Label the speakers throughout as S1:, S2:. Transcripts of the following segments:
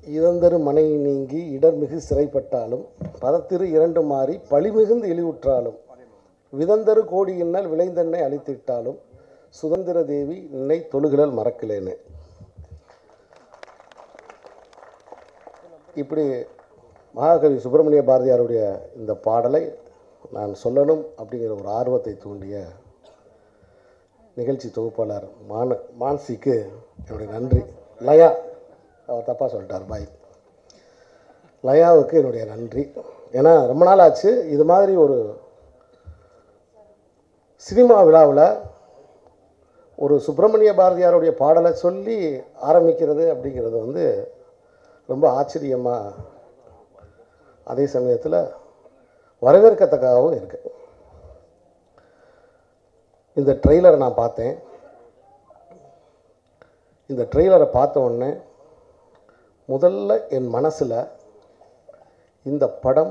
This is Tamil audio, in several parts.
S1: இதந்தரு மனை நீங்கி இடர்மிகு சிறைப்பட்டாலும் பதத்திரு இரண்டு மாறி பழிமிகுந்து இழிவுற்றாலும் விதந்தரு கோடி இன்னல் விளைந்தென்னை அழித்திட்டாலும் சுதந்திர தேவி நின்னை தொழுகிழல் மறக்கலேன்னு இப்படி மகாகவி சுப்பிரமணிய பாரதியாருடைய இந்த பாடலை நான் சொல்லணும் அப்படிங்கிற ஒரு ஆர்வத்தை தூண்டிய நிகழ்ச்சி தொகுப்பாளர் மான மான்சிக்கு என்னுடைய நன்றி லயா அவர் தப்பாக சொல்லிட்டார் பாய் லயாவுக்கு என்னுடைய நன்றி ஏன்னா ரொம்ப நாள் ஆச்சு இது மாதிரி ஒரு சினிமா விழாவில் ஒரு சுப்பிரமணிய பாரதியாருடைய பாடலை சொல்லி ஆரம்பிக்கிறது அப்படிங்கிறது வந்து ரொம்ப ஆச்சரியமாக அதே சமயத்தில் வரவேற்கத்தக்காகவும் இருக்குது இந்த ட்ரெய்லரை நான் பார்த்தேன் இந்த ட்ரெய்லரை பார்த்த உடனே முதல்ல என் மனசில் இந்த படம்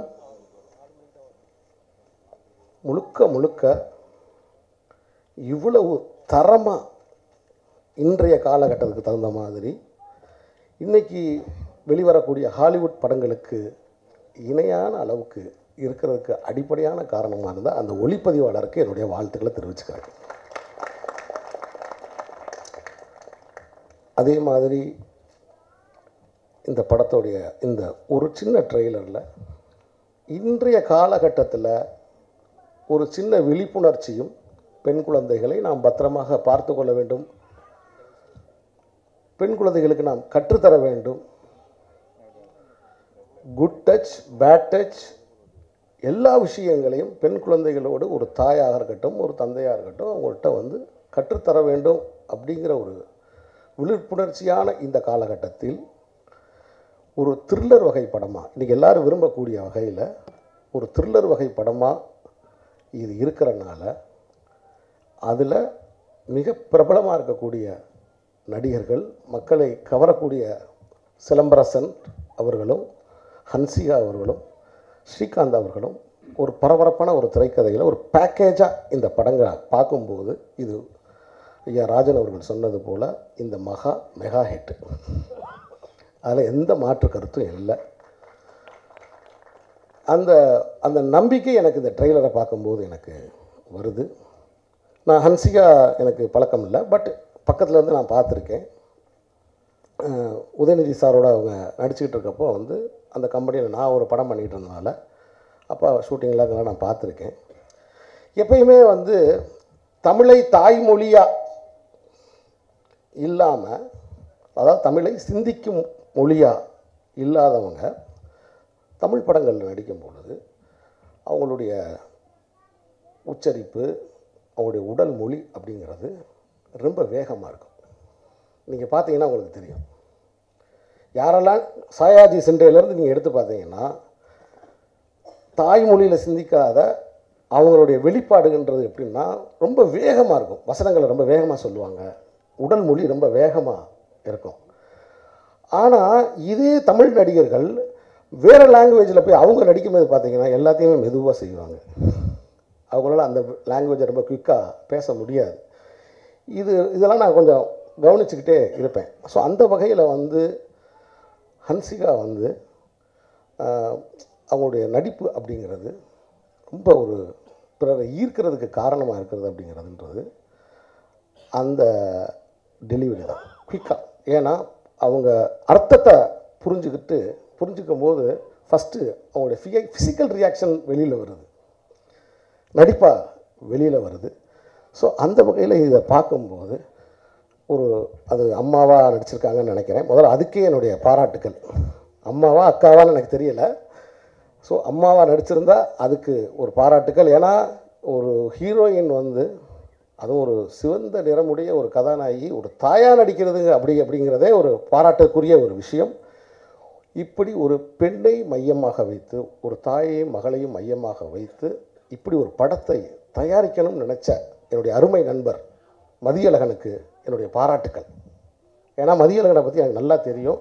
S1: முழுக்க முழுக்க இவ்வளவு தரமாக இன்றைய காலகட்டத்துக்கு தகுந்த மாதிரி இன்னைக்கு வெளிவரக்கூடிய ஹாலிவுட் படங்களுக்கு இணையான அளவுக்கு இருக்கிறதுக்கு அடிப்படையான காரணமாக இருந்தால் அந்த ஒளிப்பதிவாளருக்கு என்னுடைய வாழ்த்துக்களை தெரிவிச்சுக்கிறேன் அதே மாதிரி இந்த படத்துடைய இந்த ஒரு சின்ன ட்ரெய்லரில் இன்றைய காலகட்டத்தில் ஒரு சின்ன விழிப்புணர்ச்சியும் பெண் குழந்தைகளை நாம் பத்திரமாக பார்த்து கொள்ள வேண்டும் பெண் குழந்தைகளுக்கு நாம் கற்றுத்தர வேண்டும் குட் டச் பேட் டச் எல்லா விஷயங்களையும் பெண் குழந்தைகளோடு ஒரு தாயாக இருக்கட்டும் ஒரு தந்தையாக இருக்கட்டும் அவங்கள்ட்ட வந்து கற்றுத்தர வேண்டும் அப்படிங்கிற ஒரு விழிப்புணர்ச்சியான இந்த காலகட்டத்தில் ஒரு த்ரில்லர் வகை படமாக இன்றைக்கி எல்லாரும் விரும்பக்கூடிய வகையில் ஒரு த்ரில்லர் வகை படமாக இது இருக்கிறனால அதில் மிக பிரபலமாக இருக்கக்கூடிய நடிகர்கள் மக்களை கவரக்கூடிய சிலம்பரசன் அவர்களும் ஹன்சிகா அவர்களும் ஸ்ரீகாந்த் அவர்களும் ஒரு பரபரப்பான ஒரு திரைக்கதையில் ஒரு பேக்கேஜாக இந்த படங்களை பார்க்கும்போது இது ஐயா ராஜன் அவர்கள் சொன்னது போல் இந்த மகா மெகா ஹிட் அதில் எந்த மாற்று கருத்தும் இல்லை அந்த அந்த நம்பிக்கை எனக்கு இந்த ட்ரெய்லரை பார்க்கும்போது எனக்கு வருது நான் ஹன்சிகா எனக்கு பழக்கம் இல்லை பட் பக்கத்தில் இருந்து நான் பார்த்துருக்கேன் அஹ் உதயநிதி சாரோட அவங்க நடிச்சுக்கிட்டு இருக்கப்போ வந்து அந்த கம்பெனியில் நான் ஒரு படம் பண்ணிகிட்டு இருந்தனால அப்போ ஷூட்டிங்லாம் இருந்தனால நான் பார்த்துருக்கேன் எப்பயுமே வந்து தமிழை தாய்மொழியாக இல்லாமல் அதாவது தமிழை சிந்திக்கும் மொழியாக இல்லாதவங்க தமிழ் படங்களில் நடிக்கும் பொழுது அவங்களுடைய உச்சரிப்பு அவங்களுடைய உடல் மொழி அப்படிங்கிறது ரொம்ப வேகமாக இருக்கும் நீங்கள் பார்த்தீங்கன்னா உங்களுக்கு தெரியும் யாரெல்லாம் சாயாஜி சிண்டையிலேருந்து நீங்கள் எடுத்து பார்த்தீங்கன்னா தாய்மொழியில் சிந்திக்காத அவங்களுடைய வெளிப்பாடுன்றது எப்படின்னா ரொம்ப வேகமாக இருக்கும் வசனங்களை ரொம்ப வேகமாக சொல்லுவாங்க உடல் மொழி ரொம்ப வேகமாக இருக்கும் ஆனால் இதே தமிழ் நடிகர்கள் வேறு லாங்குவேஜில் போய் அவங்க நடிக்கும்போது பார்த்தீங்கன்னா எல்லாத்தையுமே மெதுவாக செய்வாங்க அவங்களால அந்த லாங்குவேஜை ரொம்ப குயிக்காக பேச முடியாது இது இதெல்லாம் நான் கொஞ்சம் கவனிச்சுக்கிட்டே இருப்பேன் ஸோ அந்த வகையில் வந்து ஹன்சிகா வந்து ஆஹ், அவங்களுடைய நடிப்பு அப்படிங்கிறது ரொம்ப ஒரு பிறரை ஈர்க்கிறதுக்கு காரணமாக இருக்கிறது அப்படிங்கிறதுன்றது அந்த டெலிவரி தான் குயிக்காக ஏன்னா அவங்க அர்த்தத்தை புரிஞ்சுக்கிட்டு புரிஞ்சுக்கும் போது ஃபஸ்ட்டு அவங்களுடைய ஃபிய ஃபிசிக்கல் ரியாக்ஷன் வெளியில் வருது நடிப்பாக வெளியில் வருது ஸோ அந்த வகையில் இதை பார்க்கும்போது ஒரு அது அம்மாவாக நடிச்சிருக்காங்கன்னு நினைக்கிறேன் முதல்ல அதுக்கே என்னுடைய பாராட்டுக்கள் அம்மாவா அக்காவான்னு எனக்கு தெரியல ஸோ அம்மாவாக நடிச்சிருந்தா அதுக்கு ஒரு பாராட்டுக்கள் ஏன்னா ஒரு ஹீரோயின் வந்து அதுவும் ஒரு சிவந்த நிறமுடைய ஒரு கதாநாயகி ஒரு தாயாக நடிக்கிறதுங்க அப்படி அப்படிங்கிறதே ஒரு பாராட்டுக்குரிய ஒரு விஷயம் இப்படி ஒரு பெண்ணை மையமாக வைத்து ஒரு தாயையும் மகளையும் மையமாக வைத்து இப்படி ஒரு படத்தை தயாரிக்கணும்னு நினச்ச என்னுடைய அருமை நண்பர் மதியழகனுக்கு என்னுடைய பாராட்டுக்கள் ஏன்னா மதியழகனை பற்றி எனக்கு நல்லா தெரியும்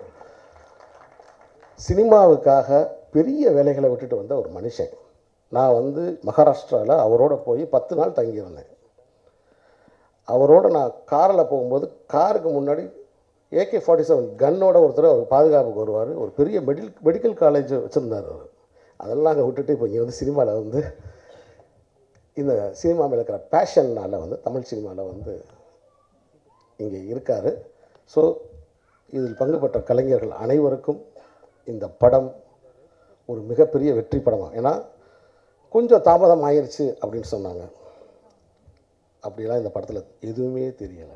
S1: சினிமாவுக்காக பெரிய வேலைகளை விட்டுட்டு வந்த ஒரு மனுஷன் நான் வந்து மகாராஷ்டிராவில் அவரோட போய் பத்து நாள் தங்கியிருந்தேன் அவரோட நான் காரில் போகும்போது காருக்கு முன்னாடி ஏகே ஃபார்ட்டி செவன் கன்னோட ஒருத்தர் அவர் பாதுகாப்புக்கு வருவார் ஒரு பெரிய மெடில் மெடிக்கல் காலேஜ் வச்சுருந்தார் அவர் அதெல்லாம் அங்கே விட்டுட்டு இப்போ இங்கே வந்து சினிமாவில் வந்து இந்த சினிமா மேலே இருக்கிற பேஷன்னால் வந்து தமிழ் சினிமாவில் வந்து இங்கே இருக்கார் ஸோ இதில் பங்கு பெற்ற கலைஞர்கள் அனைவருக்கும் இந்த படம் ஒரு மிகப்பெரிய வெற்றி படமாக ஏன்னா கொஞ்சம் தாமதம் ஆயிருச்சு அப்படின்னு சொன்னாங்க அப்படிலாம் இந்த படத்தில் எதுவுமே தெரியலை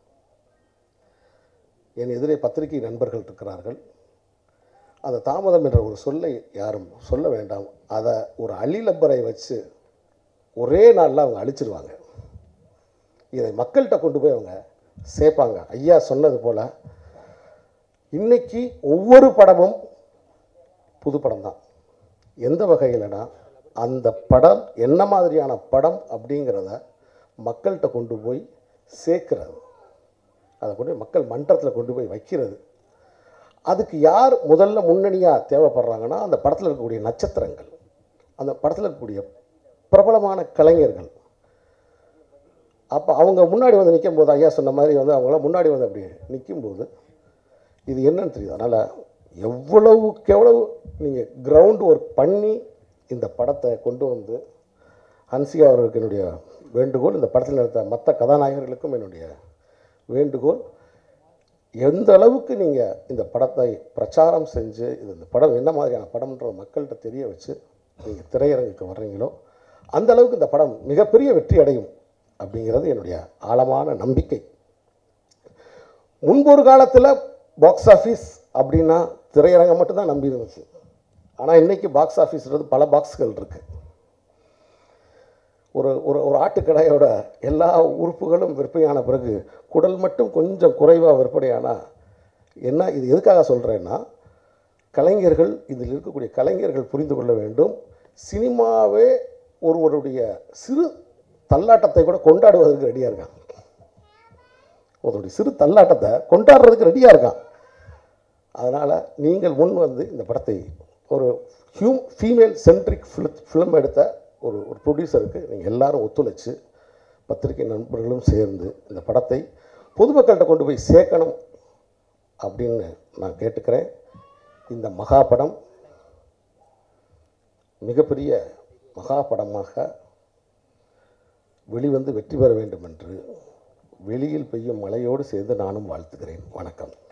S1: என் எதிரே பத்திரிகை நண்பர்கள் இருக்கிறார்கள் அந்த தாமதம் என்ற ஒரு சொல்லை யாரும் சொல்ல வேண்டாம் அதை ஒரு அழிலப்பரை வச்சு ஒரே நாளில் அவங்க அழிச்சிருவாங்க இதை மக்கள்கிட்ட கொண்டு போய் அவங்க சேர்ப்பாங்க ஐயா சொன்னது போல் இன்னைக்கு ஒவ்வொரு படமும் புது படம் தான் எந்த வகையிலனா அந்த படம் என்ன மாதிரியான படம் அப்படிங்கிறத மக்கள்கிட்ட கொண்டு போய் சேர்க்கிறது அதை கொண்டு போய் மக்கள் மன்றத்தில் கொண்டு போய் வைக்கிறது அதுக்கு யார் முதல்ல முன்னணியாக தேவைப்படுறாங்கன்னா அந்த படத்தில் இருக்கக்கூடிய நட்சத்திரங்கள் அந்த படத்தில் இருக்கக்கூடிய பிரபலமான கலைஞர்கள் அப்போ அவங்க முன்னாடி வந்து நிற்கும் போது ஐயா சொன்ன மாதிரி வந்து அவங்களாம் முன்னாடி வந்து அப்படி நிற்கும்போது இது என்னன்னு தெரியுது அதனால் எவ்வளவுக்கு எவ்வளவு நீங்கள் கிரவுண்ட் ஒர்க் பண்ணி இந்த படத்தை கொண்டு வந்து ஹன்சிகா அவர்களுக்கு என்னுடைய வேண்டுகோள் இந்த படத்தில் நடத்த மற்ற கதாநாயகர்களுக்கும் என்னுடைய வேண்டுகோள் எந்த அளவுக்கு நீங்கள் இந்த படத்தை பிரச்சாரம் செஞ்சு இது இந்த படம் என்ன மாதிரியான படம்ன்ற மக்கள்கிட்ட தெரிய வச்சு நீங்கள் திரையரங்குக்கு வர்றீங்களோ அந்த அளவுக்கு இந்த படம் மிகப்பெரிய வெற்றி அடையும் அப்படிங்கிறது என்னுடைய ஆழமான நம்பிக்கை முன்பொரு காலத்தில் பாக்ஸ் ஆஃபீஸ் அப்படின்னா திரையரங்கம் மட்டும்தான் நம்பி இருந்துச்சு ஆனால் இன்றைக்கி பாக்ஸ் ஆஃபீஸ்ன்றது பல பாக்ஸ்கள் இருக்குது ஒரு ஒரு ஒரு ஆட்டுக்கடையோட எல்லா உறுப்புகளும் விற்பனையான பிறகு குடல் மட்டும் கொஞ்சம் குறைவாக விற்பனையானால் என்ன இது எதுக்காக சொல்கிறேன்னா கலைஞர்கள் இதில் இருக்கக்கூடிய கலைஞர்கள் புரிந்து கொள்ள வேண்டும் சினிமாவே ஒருவருடைய சிறு தள்ளாட்டத்தை கூட கொண்டாடுவதற்கு ரெடியாக இருக்கான் ஒருவருடைய சிறு தள்ளாட்டத்தை கொண்டாடுறதுக்கு ரெடியாக இருக்கான் அதனால் நீங்கள் முன் வந்து இந்த படத்தை ஒரு ஹியூம் ஃபீமேல் சென்ட்ரிக் ஃபிலிம் ஃபிலிம் எடுத்த ஒரு ஒரு ப்ரொடியூசருக்கு நீங்கள் எல்லாரும் ஒத்துழைச்சு பத்திரிகை நண்பர்களும் சேர்ந்து இந்த படத்தை பொதுமக்கள்கிட்ட கொண்டு போய் சேர்க்கணும் அப்படின்னு நான் கேட்டுக்கிறேன் இந்த மகா படம் மிகப்பெரிய மகா படமாக வெளிவந்து வெற்றி பெற வேண்டும் என்று வெளியில் பெய்யும் மழையோடு சேர்ந்து நானும் வாழ்த்துகிறேன் வணக்கம்